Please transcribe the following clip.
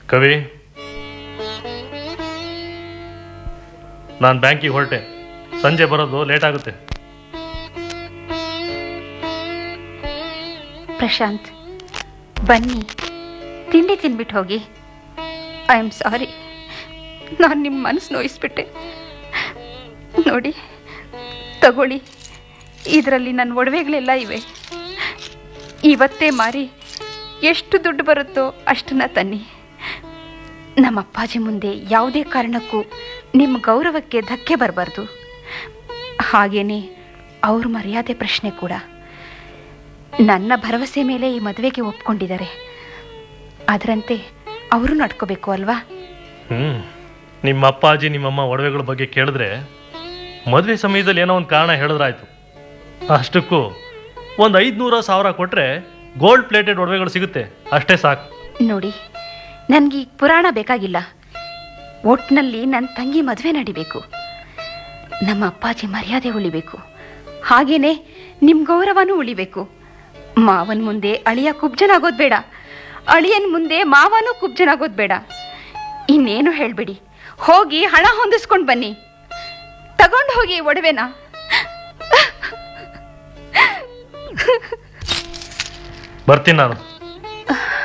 ಕವಿ ನಾನು ಬ್ಯಾಂಕಿಗೆ ಹೊರಟೆ ಸಂಜೆ ಬರೋದು ಲೇಟ್ ಆಗುತ್ತೆ ಪ್ರಶಾಂತ್ ಬನ್ನಿ ತಿಂಡಿ ತಿನ್ಬಿಟ್ಟು ಹೋಗಿ ಐ ಆಮ್ ಸಾರಿ ನಾನು ನಿಮ್ಮ ಮನಸ್ಸು ನೋಯಿಸ್ಬಿಟ್ಟೆ ನೋಡಿ ತಗೊಳ್ಳಿ ಇದರಲ್ಲಿ ನನ್ನ ಒಡವೆಗಳೆಲ್ಲ ಇವೆ ಇವತ್ತೇ ಮಾರಿ ಎಷ್ಟು ದುಡ್ಡು ಬರುತ್ತೋ ಅಷ್ಟನ್ನ ತನ್ನಿ ನಮ್ಮ ಅಪ್ಪಾಜಿ ಮುಂದೆ ಯಾವುದೇ ಕಾರಣಕ್ಕೂ ನಿಮ್ಮ ಗೌರವಕ್ಕೆ ಧಕ್ಕೆ ಬರಬಾರ್ದು ಹಾಗೇನೆ ಅವ್ರ ಮರ್ಯಾದೆ ಪ್ರಶ್ನೆ ಕೂಡ ನನ್ನ ಭರವಸೆ ಮೇಲೆ ಈ ಮದುವೆಗೆ ಒಪ್ಕೊಂಡಿದ್ದಾರೆ ಅದರಂತೆ ಅವರು ನಡ್ಕೋಬೇಕು ಅಲ್ವಾ ಹ್ಞೂ ನಿಮ್ಮ ಅಪ್ಪಾಜಿ ನಿಮ್ಮಮ್ಮ ಒಡವೆಗಳ ಬಗ್ಗೆ ಕೇಳಿದ್ರೆ ಮದುವೆ ಸಮಯದಲ್ಲಿ ಏನೋ ಒಂದು ಕಾರಣ ಹೇಳಿದ್ರಾಯ್ತು ಅಷ್ಟಕ್ಕೂ ಒಂದು ಐದುನೂರ ಸಾವಿರ ಕೊಟ್ಟರೆ ಗೋಲ್ಡ್ ಪ್ಲೇಟೆಡ್ ಒಡವೆಗಳು ಸಿಗುತ್ತೆ ಅಷ್ಟೇ ಸಾಕು ನೋಡಿ ನನಗೆ ಈ ಪುರಾಣ ಬೇಕಾಗಿಲ್ಲ ಒಟ್ನಲ್ಲಿ ನನ್ನ ತಂಗಿ ಮದುವೆ ನಡಿಬೇಕು ನಮ್ಮ ಅಪ್ಪಾಜಿ ಮರ್ಯಾದೆ ಉಳಿಬೇಕು ಹಾಗೇನೆ ನಿಮ್ಮ ಗೌರವನೂ ಉಳಿಬೇಕು ಮಾವನ ಮುಂದೆ ಅಳಿಯ ಕುಬ್ಜನಾಗೋದು ಬೇಡ ಅಳಿಯನ್ ಮುಂದೆ ಮಾವನೂ ಕುಬ್ಜನಾಗೋದು ಬೇಡ ಇನ್ನೇನು ಹೇಳಬೇಡಿ ಹೋಗಿ ಹಣ ಹೊಂದಿಸ್ಕೊಂಡು ಬನ್ನಿ ತಗೊಂಡು ಹೋಗಿ ಒಡವೆನ ಬರ್ತೀನಿ ನಾನು